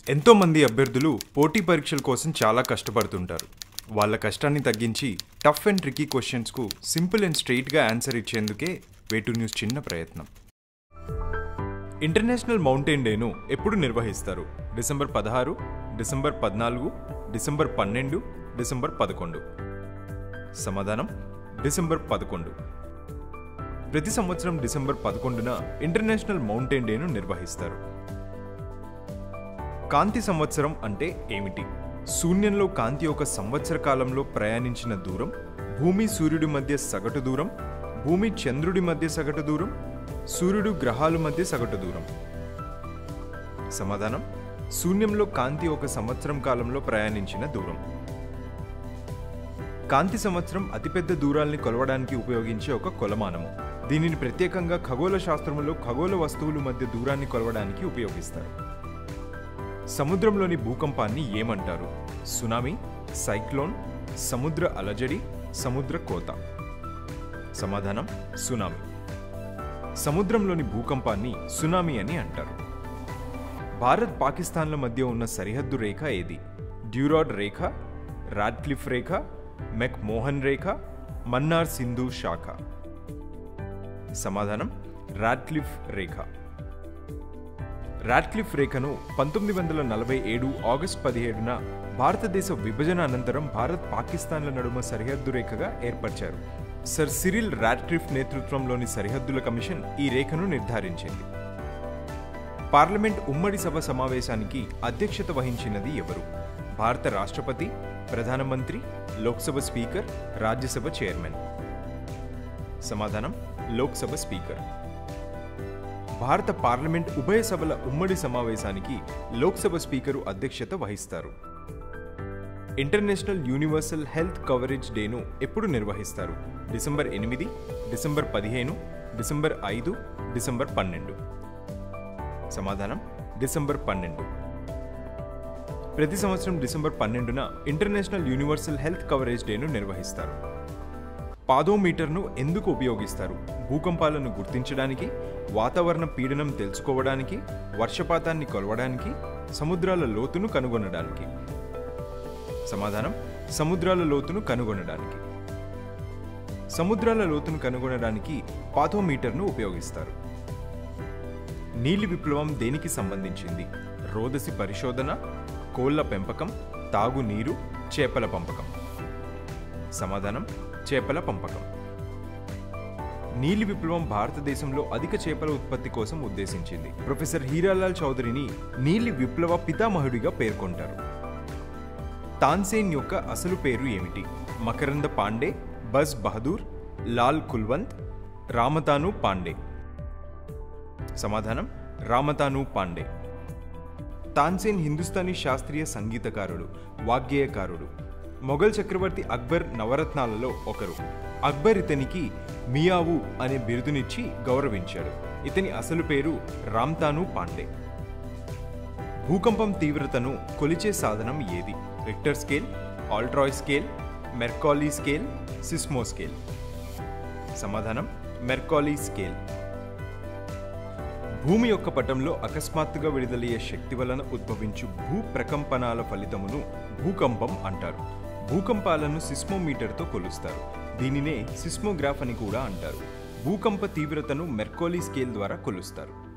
ఎంతోమంది అభ్యర్థులు పోటీ పరీక్షల కోసం చాలా కష్టపడుతుంటారు వాళ్ళ కష్టాన్ని తగ్గించి టఫ్ అండ్ ట్రికీ క్వశ్చన్స్కు సింపుల్ అండ్ స్ట్రెయిట్గా ఆన్సర్ ఇచ్చేందుకే వేటు న్యూస్ చిన్న ప్రయత్నం ఇంటర్నేషనల్ మౌంటైన్ డేను ఎప్పుడు నిర్వహిస్తారు డిసెంబర్ పదహారు డిసెంబర్ పద్నాలుగు డిసెంబర్ పన్నెండు డిసెంబర్ పదకొండు సమాధానం డిసెంబర్ పదకొండు ప్రతి సంవత్సరం డిసెంబర్ పదకొండున ఇంటర్నేషనల్ మౌంటైన్ డేను నిర్వహిస్తారు కాంతి సంవత్సరం అంటే ఏమిటి శూన్యంలో కాంతి ఒక సంవత్సర కాలంలో ప్రయాణించిన దూరం భూమి సూర్యుడి మధ్య సగటు దూరం భూమి చంద్రుడి మధ్య సగటు దూరం సూర్యుడు గ్రహాల మధ్య సగటు దూరం సమాధానం శూన్యంలో కాంతి ఒక సంవత్సరం కాలంలో ప్రయాణించిన దూరం కాంతి సంవత్సరం అతిపెద్ద దూరాల్ని కొలవడానికి ఉపయోగించే ఒక కొలమానము దీనిని ప్రత్యేకంగా ఖగోళ శాస్త్రములో ఖగోళ వస్తువుల మధ్య దూరాన్ని కొలవడానికి ఉపయోగిస్తారు సముద్రంలోని భూకంపాన్ని ఏమంటారు సునామీ సైక్లోన్ సముద్ర అలజడి సముద్ర కోత సమాధానం సునామీ సముద్రంలోని భూకంపాన్ని సునామీ అని అంటారు భారత్ పాకిస్తాన్ల మధ్య ఉన్న సరిహద్దు రేఖ ఏది డ్యూరాడ్ రేఖ రాడ్క్లిఫ్ రేఖ మెక్ మోహన్ రేఖ మన్నార్ సింధు శాఖ సమాధానం రాడ్క్లిఫ్ రేఖ రాడ్క్లిఫ్ రేఖను పంతొమ్మిది వందల నలభై ఏడు ఆగస్టు పదిహేడున భారతదేశ విభజన అనంతరం భారత్ పాకిస్తాన్ల నడుమ సరిహద్దు రేఖగా ఏర్పరిచారు సర్ సిరిల్ రాడ్క్లిఫ్ నేతృత్వంలోని సరిహద్దుల కమిషన్ ఈ రేఖను నిర్ధారించింది పార్లమెంట్ ఉమ్మడి సభ సమావేశానికి అధ్యక్షత వహించినది ఎవరు భారత రాష్ట్రపతి ప్రధానమంత్రి లోక్సభ స్పీకర్ రాజ్యసభ చైర్మన్ సమాధానం లోక్సభ స్పీకర్ భారత పార్లమెంట్ ఉభయ సభల ఉమ్మడి సమావేశానికి లోక్సభ స్పీకరు అధ్యక్షత వహిస్తారు ఇంటర్నేషనల్ యూనివర్సల్ హెల్త్ కవరేజ్ డేను ఎప్పుడు నిర్వహిస్తారు డిసెంబర్ ఎనిమిది డిసెంబర్ పదిహేను డిసెంబర్ ఐదు డిసెంబర్ పన్నెండు సమాధానం డిసెంబర్ పన్నెండు ప్రతి సంవత్సరం డిసెంబర్ పన్నెండున ఇంటర్నేషనల్ యూనివర్సల్ హెల్త్ కవరేజ్ డేను నిర్వహిస్తారు పాదోమీటర్ను ఎందుకు ఉపయోగిస్తారు భూకంపాలను గుర్తించడానికి వాతావరణ పీడనం తెలుసుకోవడానికి వర్షపాతాన్ని కొలవడానికి సముద్రాల లోతును కనుగొనడానికి సమాధానం సముద్రాల లోతును కనుగొనడానికి సముద్రాల లోతును కనుగొనడానికి పాథోమీటర్ను ఉపయోగిస్తారు నీలి విప్లవం దేనికి సంబంధించింది రోదసి పరిశోధన కోళ్ల పెంపకం తాగునీరు చేపల పంపకం సమాధానం చేపల పంపకం నీలి విప్లవం భారతదేశంలో అధిక చేపల ఉత్పత్తి కోసం ఉద్దేశించింది ప్రొఫెసర్ హీరాలాల్ చౌదరిని నీలి విప్లవ పితామహుడిగా పేర్కొంటారు తాన్సేన్ యొక్క అసలు పేరు ఏమిటి మకరంద పాండే బజ్ బహదూర్ లాల్ కుల్వంత్ రామతాను పాండే సమాధానం రామతాను పాండే తాన్సేన్ హిందుస్థానీ శాస్త్రీయ సంగీతకారుడు వాగ్గేయకారుడు మొఘల్ చక్రవర్తి అక్బర్ నవరత్నాలలో ఒకరు అక్బర్ ఇతనికి మియావు అనే బిరుదునిచ్చి గౌరవించాడు ఇతని అసలు పేరు రామ్తాను పాండే భూకంపం తీవ్రతను కొలిచే సాధనం ఏది రిక్టర్ స్కేల్ ఆల్ట్రాయ్ scale Mercalli scale seismo scale సమాధానం మెర్కాలీ స్కేల్ భూమి యొక్క పటంలో అకస్మాత్తుగా విడుదలయ్యే శక్తి వలన ఉద్భవించు భూ ప్రకంపనాల ఫలితమును భూకంపం అంటారు భూకంపాలను సిస్మోమీటర్తో కొలుస్తారు దీనినే సిస్మోగ్రాఫ్ అని కూడా అంటారు భూకంప తీవ్రతను మెర్కోలీ స్కేల్ ద్వారా కొలుస్తారు